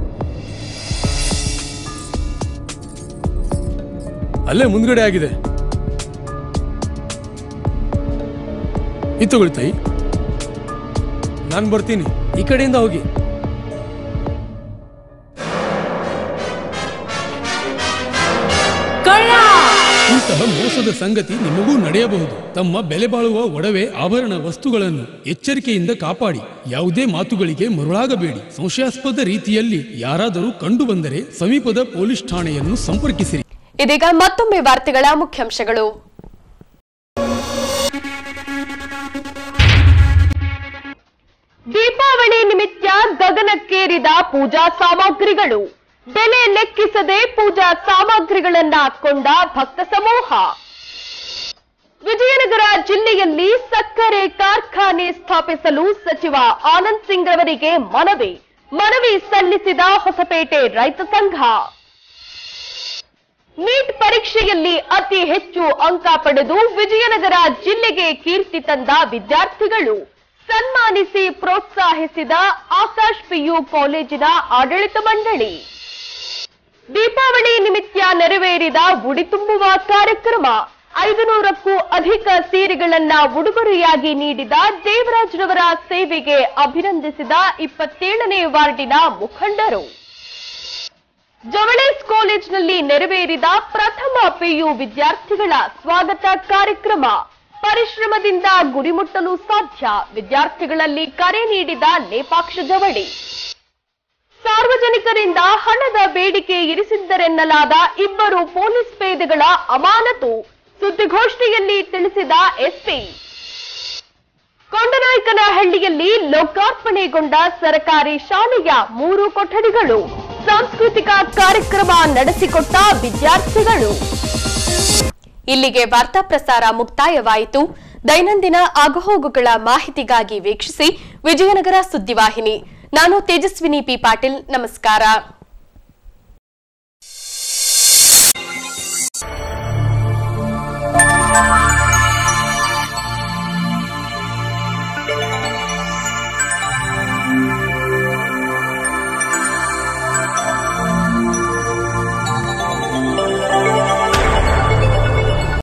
ಅಲ್ಲೇ ಮುಂದ್ಗಡೆ ಆಗಿದೆ ಇದು ತಗೊಳ್ಳಿ ತಾಯಿ ನಾನು ಬರ್ತೀನಿ ಈ ಕಡೆಯಿಂದ ಹೋಗಿ ಇಂತಹ ಮೋಸದ ಸಂಗತಿ ನಿಮಗೂ ನಡೆಯಬಹುದು ತಮ್ಮ ಬೆಲೆ ಬಾಳುವ ಒಡವೆ ಆಭರಣ ವಸ್ತುಗಳನ್ನು ಎಚ್ಚರಿಕೆಯಿಂದ ಕಾಪಾಡಿ ಯಾವುದೇ ಮಾತುಗಳಿಗೆ ಮರುಳಾಗಬೇಡಿ ಸಂಶಯಾಸ್ಪದ ರೀತಿಯಲ್ಲಿ ಯಾರಾದರೂ ಕಂಡು ಬಂದರೆ ಸಮೀಪದ ಪೊಲೀಸ್ ಠಾಣೆಯನ್ನು ಸಂಪರ್ಕಿಸಿರಿ ಇದೀಗ ಮತ್ತೊಮ್ಮೆ ವಾರ್ತೆಗಳ ಮುಖ್ಯಾಂಶಗಳು ದೀಪಾವಳಿ ನಿಮಿತ್ತ ಗಗನಕ್ಕೇರಿದ ಪೂಜಾ ಸಾಮಗ್ರಿಗಳು ಬೆಲೆ ಲೆಕ್ಕಿಸದೆ ಪೂಜಾ ಸಾಮಗ್ರಿಗಳನ್ನ ಕೊಂಡ ಭಕ್ತ ಸಮೂಹ ವಿಜಯನಗರ ಜಿಲ್ಲೆಯಲ್ಲಿ ಸಕ್ಕರೆ ಕಾರ್ಖಾನೆ ಸ್ಥಾಪಿಸಲು ಸಚಿವ ಆನಂದ್ ಸಿಂಗ್ ರವರಿಗೆ ಮನವಿ ಮನವಿ ಸಲ್ಲಿಸಿದ ಹೊಸಪೇಟೆ ರೈತ ಸಂಘ ನೀಟ್ ಪರೀಕ್ಷೆಯಲ್ಲಿ ಅತಿ ಹೆಚ್ಚು ಅಂಕ ಪಡೆದು ವಿಜಯನಗರ ಜಿಲ್ಲೆಗೆ ಕೀರ್ತಿ ತಂದ ವಿದ್ಯಾರ್ಥಿಗಳು ಸನ್ಮಾನಿಸಿ ಪ್ರೋತ್ಸಾಹಿಸಿದ ಆಕಾಶ್ ಪಿಯು ಕಾಲೇಜಿನ ಆಡಳಿತ ಮಂಡಳಿ ದೀಪಾವಳಿ ನಿಮಿತ್ತ ನೆರವೇರಿದ ಉಡಿ ತುಂಬುವ ಕಾರ್ಯಕ್ರಮ ಐದು ನೂರಕ್ಕೂ ಅಧಿಕ ಸೀರೆಗಳನ್ನ ಉಡುಗೊರೆಯಾಗಿ ನೀಡಿದ ದೇವರಾಜ್ರವರ ಸೇವೆಗೆ ಅಭಿನಂದಿಸಿದ ಇಪ್ಪತ್ತೇಳನೇ ವಾರ್ಡಿನ ಮುಖಂಡರು ಜವಳೇಸ್ ಕಾಲೇಜಿನಲ್ಲಿ ನೆರವೇರಿದ ಪ್ರಥಮ ಪಿಯು ವಿದ್ಯಾರ್ಥಿಗಳ ಸ್ವಾಗತ ಕಾರ್ಯಕ್ರಮ ಪರಿಶ್ರಮದಿಂದ ಗುರಿ ಮುಟ್ಟಲು ಸಾಧ್ಯ ವಿದ್ಯಾರ್ಥಿಗಳಲ್ಲಿ ಕರೆ ನೀಡಿದ ಲೇಪಾಕ್ಷ ಜವಳಿ ಸಾರ್ವಜನಿಕರಿಂದ ಹಣದ ಬೇಡಿಕೆ ಇರಿಸಿದ್ದರೆನ್ನಲಾದ ಇಬ್ಬರು ಪೊಲೀಸ್ ಪೇದೆಗಳ ಅಮಾನತು ಸುದ್ದಿಗೋಷ್ಠಿಯಲ್ಲಿ ತಿಳಿಸಿದ ಎಸ್ಪಿ ಕೊಂಡನಾಯಕನಹಳ್ಳಿಯಲ್ಲಿ ಲೋಕಾರ್ಪಣೆಗೊಂಡ ಸರ್ಕಾರಿ ಶಾಲೆಯ ಮೂರು ಕೊಠಡಿಗಳು ಸಾಂಸ್ಕೃತಿಕ ಕಾರ್ಯಕ್ರಮ ನಡೆಸಿಕೊಟ್ಟ ವಿದ್ಯಾರ್ಥಿಗಳು ಇಲ್ಲಿಗೆ ವಾರ್ತಾ ಪ್ರಸಾರ ಮುಕ್ತಾಯವಾಯಿತು ದೈನಂದಿನ ಆಗುಹೋಗುಗಳ ಮಾಹಿತಿಗಾಗಿ ವೀಕ್ಷಿಸಿ ವಿಜಯನಗರ ಸುದ್ದಿವಾಹಿನಿ ನಾನು ತೇಜಸ್ವಿನಿ ಪಿ ಪಾಟೀಲ್ ನಮಸ್ಕಾರ